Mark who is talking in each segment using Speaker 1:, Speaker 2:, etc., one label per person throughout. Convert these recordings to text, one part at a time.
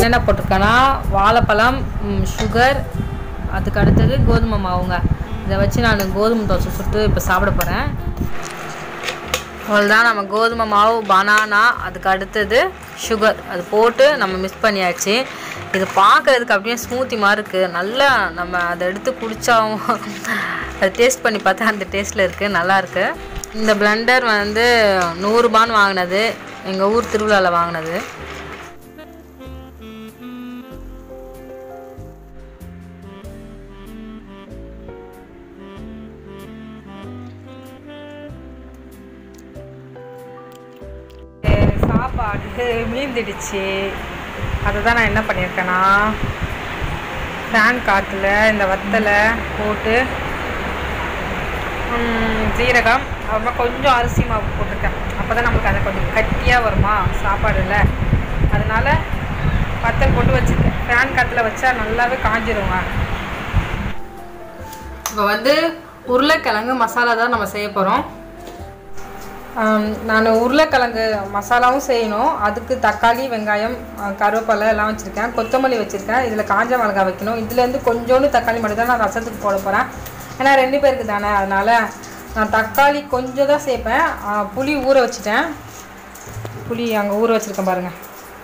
Speaker 1: என்னென்ன போட்டிருக்கேன்னா வாழைப்பழம் சுகர் அதுக்கு அடுத்தது கோதுமை மாவுங்க இதை வச்சு நான் கோதுமை தோசை சுட்டு இப்போ சாப்பிட போகிறேன் அவ்வளோதான் நம்ம கோதுமை மாவு பனானா அதுக்கு அடுத்தது சுகர் அது போட்டு நம்ம மிக்ஸ் பண்ணியாச்சு இது பார்க்குறதுக்கு அப்படியே ஸ்மூத்தி மாதிரி இருக்குது நல்லா நம்ம அதை எடுத்து குடித்தாவும் அது டேஸ்ட் பண்ணி பார்த்தா அந்த டேஸ்ட்டில் இருக்குது நல்லா இருக்கு இந்த பிளெண்டர் வந்து நூறுரூபான்னு வாங்கினது எங்கள் ஊர் திருவிழாவில் வாங்கினது சாப்பாடு மீந்துடுச்சு அதை தான் நான் என்ன பண்ணியிருக்கேன்னா ஃபேன் காற்றுல இந்த வத்தலை போட்டு ம், ஜீரகம் அப்புறமா கொஞ்சம் அரிசி மாவு போட்டிருக்கேன் அப்போ தான் நம்மளுக்கு அது கொஞ்சம் கட்டியாக வருமா சாப்பாடுல அதனால வத்தல் போட்டு வச்சுருக்கேன் ஃபேன் காற்றுல வச்சா நல்லாவே காஞ்சிருங்க இப்போ வந்து உருளைக்கிழங்கு மசாலா தான் நம்ம செய்ய போகிறோம் நான் உருளைக்கிழங்கு மசாலாவும் செய்யணும் அதுக்கு தக்காளி வெங்காயம் அஹ், கருவேப்பிலை எல்லாம் வச்சுருக்கேன் கொத்தமல்லி வச்சுருக்கேன் இதில் காஞ்ச மிளகாய் வைக்கணும் இதுலேருந்து கொஞ்சோண்டு தக்காளி மட்டும் தான் நான் ரசத்துக்கு போட போகிறேன் ஏன்னா ரெண்டு பேருக்கு தானே அதனால் நான் தக்காளி கொஞ்சம் தான் சேர்ப்பேன் அஹ், புளி ஊற வச்சுட்டேன் புளி அங்கே ஊற வச்சுருக்கேன் பாருங்கள்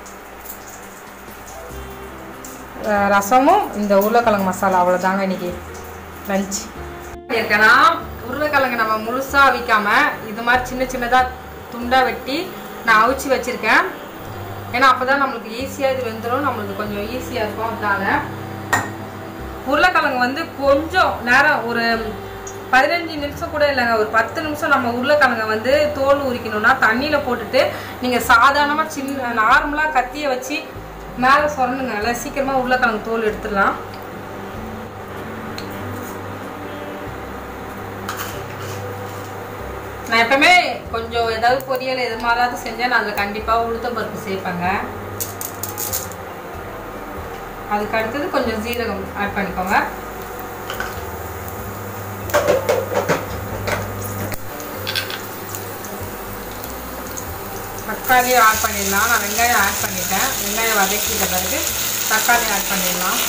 Speaker 1: அஹ், ரசமும் இந்த உருளைக்கிழங்கு மசாலா அவ்வளோதாங்க இன்னைக்கு லஞ்ச் இருக்கேன்னா உருளைக்கிழங்கு நம்ம முழுசாக அவிக்காம இது மாதிரி சின்ன சின்னதாக துண்டாக வெட்டி நான் அவிச்சு வச்சுருக்கேன் ஏன்னா அப்போ தான் நம்மளுக்கு ஈஸியாக இது வெந்துடும் நம்மளுக்கு கொஞ்சம் ஈஸியாக இருக்கும் அதனால உருளைக்கிழங்கு வந்து கொஞ்சம் நேரம் ஒரு பதினஞ்சு நிமிஷம் கூட இல்லைங்க ஒரு பத்து நிமிஷம் நம்ம உருளைக்கிழங்க வந்து தோல் உரிக்கணும்னா தண்ணியில் போட்டுட்டு நீங்கள் சாதாரணமாக சின்ன நார்மலாக கத்தியை வச்சு மேலே சொரணுங்க நல்லா சீக்கிரமாக உருளைக்கிழங்கு தோல் எடுத்துடலாம் நான் எப்பவுமே கொஞ்சம் ஏதாவது பொரியல் எது மாதிரியாவது செஞ்சேன் நான் அதில் கண்டிப்பாக உளுத்தம் பருப்பு சேர்ப்பேங்க அதுக்கு அடுத்தது கொஞ்சம் ஜீரகம் ஆட் பண்ணிக்கோங்க தக்காளி ஆட் பண்ணிடலாம் நான் வெங்காயம் ஆட் பண்ணிட்டேன் வெங்காயம் வதக்கிட்ட பிறகு தக்காளி ஆட் பண்ணிடலாம்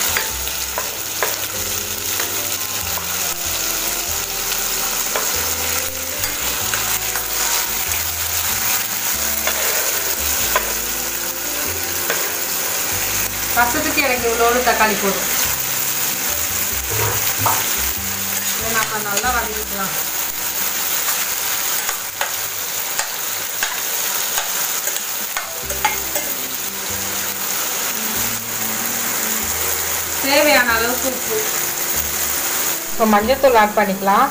Speaker 1: ரசத்துக்கு எனக்கு இவ்வளோடு தக்காளி போதும் இதை நம்ம நல்லா வதக்கிக்கலாம் தேவையான அளவுக்கு உப்பு இப்போ மஞ்சத்தூள் ஆட் பண்ணிக்கலாம்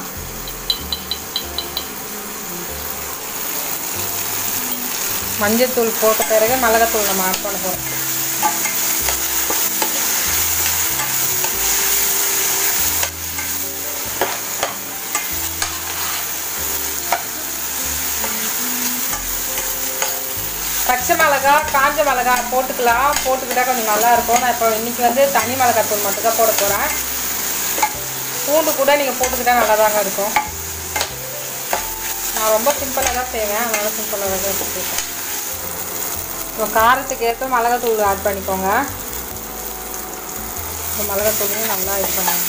Speaker 1: மஞ்சத்தூள் போட்ட பிறகு மிளகாத்தூள் நம்ம ஆட் பண்ண போகிறோம் பச்சை மிளகா காஞ்ச மிளகா போட்டுக்கலாம் போட்டுக்கிட்டா கொஞ்சம் நல்லா இருக்கும் நான் இப்போ இன்னைக்கு வந்து தனி மிளகாய் தூள் மட்டும் தான் போட போகிறேன் பூண்டு கூட நீங்கள் போட்டுக்கிட்டா நல்லா தாங்க இருக்கும் நான் ரொம்ப சிம்பிளாக தான் செய்வேன் அதனால சிம்பிளாக தான் போட்டுருக்கேன் இப்போ காரத்துக்கு ஏற்ற மிளகாத்தூள் ஆட் பண்ணிக்கோங்க இப்போ மிளகாத்தூளையும் நல்லா இது பண்ணுங்க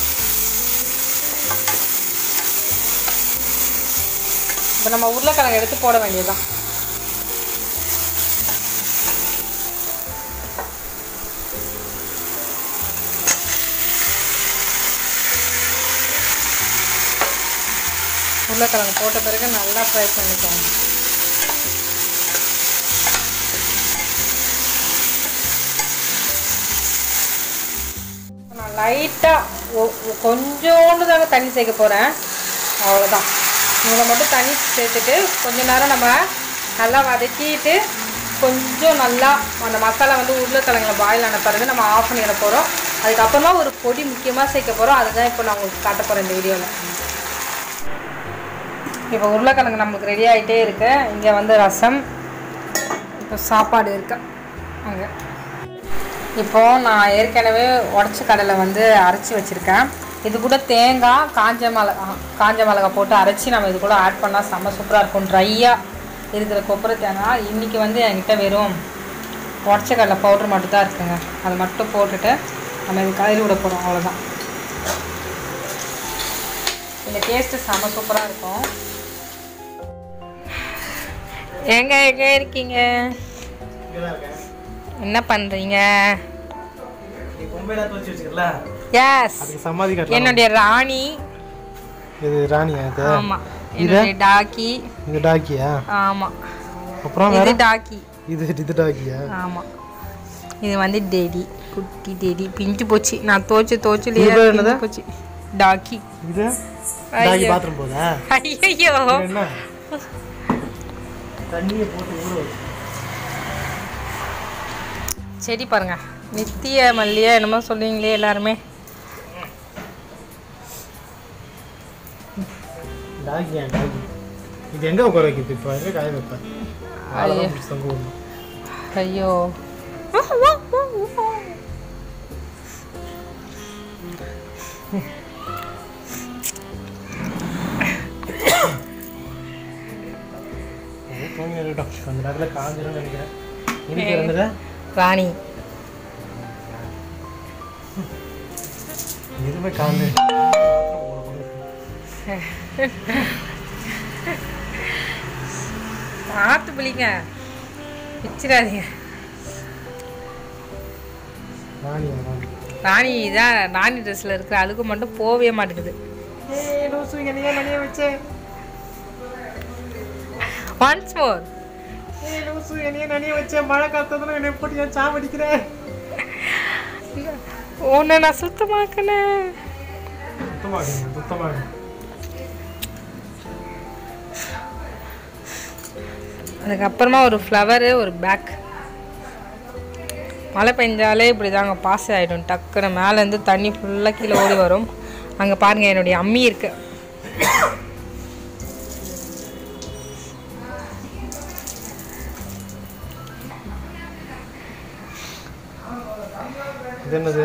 Speaker 1: இப்போ நம்ம உருளைக்கிழங்கு எடுத்து போட வேண்டியதுதான் உருளைக்கிழங்கு போட்ட பிறகு நல்லா ஃப்ரை பண்ணிக்கோங்க நான் லைட்டாக கொஞ்சோண்டு தாங்க தண்ணி சேர்க்க போகிறேன் அவ்வளோதான் இவ்வளோ மட்டும் தண்ணி சேர்த்துட்டு கொஞ்ச நேரம் நம்ம நல்லா வதக்கிட்டு கொஞ்சம் நல்லா அந்த மசாலா வந்து உருளைக்கிழங்குல பாயில் ஆன பிறகு நம்ம ஆஃப் பண்ணிட போகிறோம் அதுக்கப்புறமா ஒரு பொடி முக்கியமாக சேர்க்க போகிறோம் அதுதான் இப்போ நான் உங்களுக்கு காட்ட போகிறேன் இந்த வீடியோவில் இப்போ உருளைக்கிழங்கு நம்மளுக்கு ரெடி ஆகிட்டே இருக்கு இங்கே வந்து ரசம் இப்போ சாப்பாடு இருக்கு அங்கே இப்போ நான் ஏற்கனவே உடச்ச கடலை வந்து அரைச்சி வச்சுருக்கேன் இது கூட தேங்காய் காஞ்ச மிளகா காஞ்ச மிளகா போட்டு அரைச்சி நம்ம இது கூட ஆட் பண்ணால் செம்ம சூப்பராக இருக்கும் ட்ரையாக இருக்கிற கொப்பரை தேங்காய் இன்றைக்கி வந்து என்கிட்ட வெறும் உடச்ச கடலை பவுடர் மட்டும் தான் இருக்குங்க அதை மட்டும் போட்டுட்டு நம்ம இது கலரி விட போகிறோம் அவ்வளோதான் இந்த டேஸ்ட்டு செம சூப்பராக இருக்கும் எங்க எங்க இருக்கீங்க என்ன பண்ணுறீங்க
Speaker 2: நீ பொம்பைலாம் துவச்சி வச்சுக்கல
Speaker 1: எஸ்
Speaker 2: அதுக்கு சமாதி கட்டலாம்
Speaker 1: என்னுடைய ராணி
Speaker 2: இது ராணியா இது
Speaker 1: ஆமாம் என்னுடைய டாக்கி
Speaker 2: இது டாக்கியா
Speaker 1: ஆமாம்
Speaker 2: அப்புறம்
Speaker 1: இது
Speaker 2: வேற
Speaker 1: டாக்கி
Speaker 2: இது இது டாக்கியா
Speaker 1: ஆமாம் இது வந்து டெடி குட்டி டெடி பிஞ்சு போச்சு நான் தோச்சு தோச்சு
Speaker 2: இது பேர் என்னது?
Speaker 1: போச்சு டாக்கி
Speaker 2: இது டாக்கி
Speaker 1: ஐயோ.
Speaker 2: பாத்ரூம் போதா
Speaker 1: ஐயோ
Speaker 2: இது என்ன தண்ணியை போட்டு ஊற வச்சு
Speaker 1: செடி பாருங்க நித்திய மல்லியா என்னமோ சொல்லுவீங்களே எல்லாருமே
Speaker 2: டாக்கியா டாக்கி இது எங்க உட்கார வைக்கிறது இப்போ எங்க காய வைப்பேன் அவ்வளோதான் பிடிச்சி தொங்க விடணும்
Speaker 1: ஐயோ
Speaker 2: அது தூங்கி இருக்கட்டும் அந்த நேரத்தில் காஞ்சிரும்னு நினைக்கிறேன் இன்னைக்கு இருந்தது
Speaker 1: ராணி
Speaker 2: எதுவுமே காந்து
Speaker 1: பார்த்து பிள்ளைங்க வச்சிடாதீங்க
Speaker 2: ராணியா ராணி
Speaker 1: ராணி தான் ராணி ட்ரெஸ்ஸில் இருக்கிற அழுக்கு மட்டும் போகவே மாட்டேங்குது
Speaker 2: ஏய் லூசு என்னையா நனைய வச்சேன்
Speaker 1: ஒன்ஸ் மோர்
Speaker 2: ஏய் லூசு என்னைய நனைய வச்சேன் மழை காத்ததுல என்னை போட்டு ஏன் சாவடிக்கிறேன்
Speaker 1: உன்னை நான் சுத்தமாக்கினேன்
Speaker 2: சுத்தமாக சுத்தமாக
Speaker 1: அதுக்கப்புறமா ஒரு ஃப்ளவரு ஒரு பேக் மழை பெஞ்சாலே இப்படி தாங்க பாஸ் ஆகிடும் டக்குன்னு மேலேருந்து தண்ணி ஃபுல்லாக கீழே ஓடி வரும் அங்கே பாருங்கள் என்னுடைய அம்மி இருக்கு
Speaker 2: இது என்னது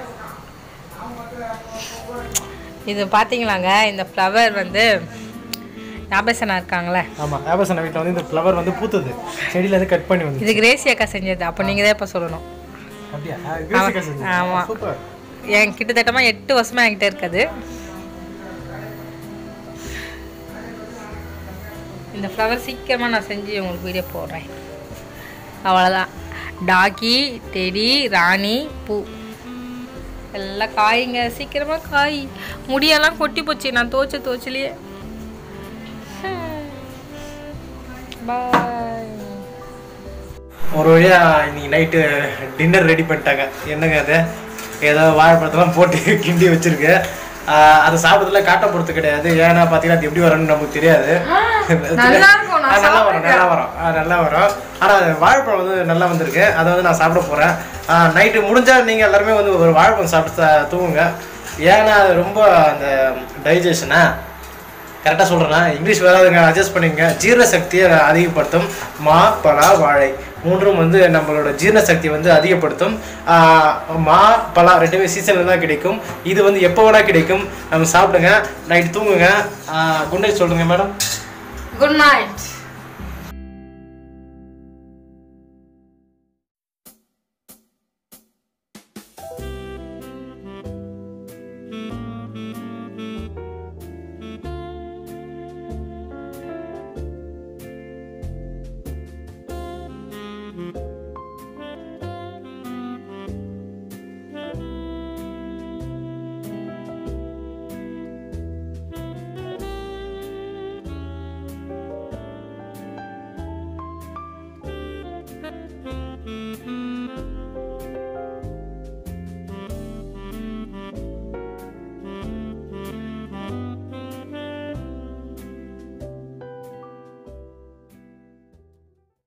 Speaker 1: இது பார்த்தீங்களாங்க இந்த ஃப்ளவர் வந்து ஞாபகசனா இருக்காங்களே
Speaker 2: ஆமா ஆபசன வீட்டில் வந்து இந்த ஃப்ளவர் வந்து பூத்தது செடியில இருந்து கட் பண்ணி வந்து
Speaker 1: இது கிரேசி அக்கா செஞ்சது அப்போ நீங்கள் தான் இப்போ சொல்லணும்
Speaker 2: அப்படியா கிரேசிக்கா செஞ்சு
Speaker 1: ஆமா.
Speaker 2: சூப்பர்
Speaker 1: என் கிட்டத்தட்டமாக எட்டு வருஷமாக என்கிட்ட இருக்குது இந்த ஃப்ளவர் சீக்கிரமாக நான் செஞ்சு உங்களுக்கு வீடியோ போடுறேன் அவ்வளோதான் டாக்கி டெடி ராணி பூ எல்லாம் காய்ங்க சீக்கிரமாக காய் முடியெல்லாம் கொட்டி போச்சு நான் தோச்ச தோச்சலையே பாய்
Speaker 2: ஒரு வழியா இன்னைக்கு நைட்டு டின்னர் ரெடி பண்ணிட்டாங்க என்னங்க அது ஏதோ வாழைப்பழத்தெல்லாம் போட்டு கிண்டி வச்சிருக்கு ஆஹ் அதை சாப்பிட்றதுல காட்ட போகிறது கிடையாது ஏன்னா பார்த்தீங்கன்னா அது எப்படி வரும்னு நமக்கு தெரியாது
Speaker 1: நல்லா இருக்கும், நான்
Speaker 2: ஆ, நல்லா வரும் நல்லா வரும் ஆ, நல்லா வரும் ஆனால் வாழைப்பழம் வந்து நல்லா வந்திருக்கு அதை வந்து நான் சாப்பிட போகிறேன் நைட்டு முடிஞ்சால் நீங்கள் எல்லாருமே வந்து ஒரு வாழைப்பழம் சாப்பிட்டு சா- தூங்குங்க ஏன்னா அது ரொம்ப அந்த டைஜஷனா கரெக்டாக சொல்கிறேன்னா இங்கிலீஷ் வராதுங்க அட்ஜஸ்ட் பண்ணிக்கங்க ஜீரண சக்தியை அதிகப்படுத்தும் மா பலா வாழை மூன்றும் வந்து நம்மளோட ஜீரண சக்தியை வந்து அதிகப்படுத்தும் ஆஹ் மா பலா ரெண்டுமே சீசனில் தான் கிடைக்கும் இது வந்து எப்போ வேணால் கிடைக்கும் நம்ம சாப்பிடுங்க நைட் தூங்குங்க குட் நைட் சொல்லுங்க மேடம்
Speaker 1: குட் நைட்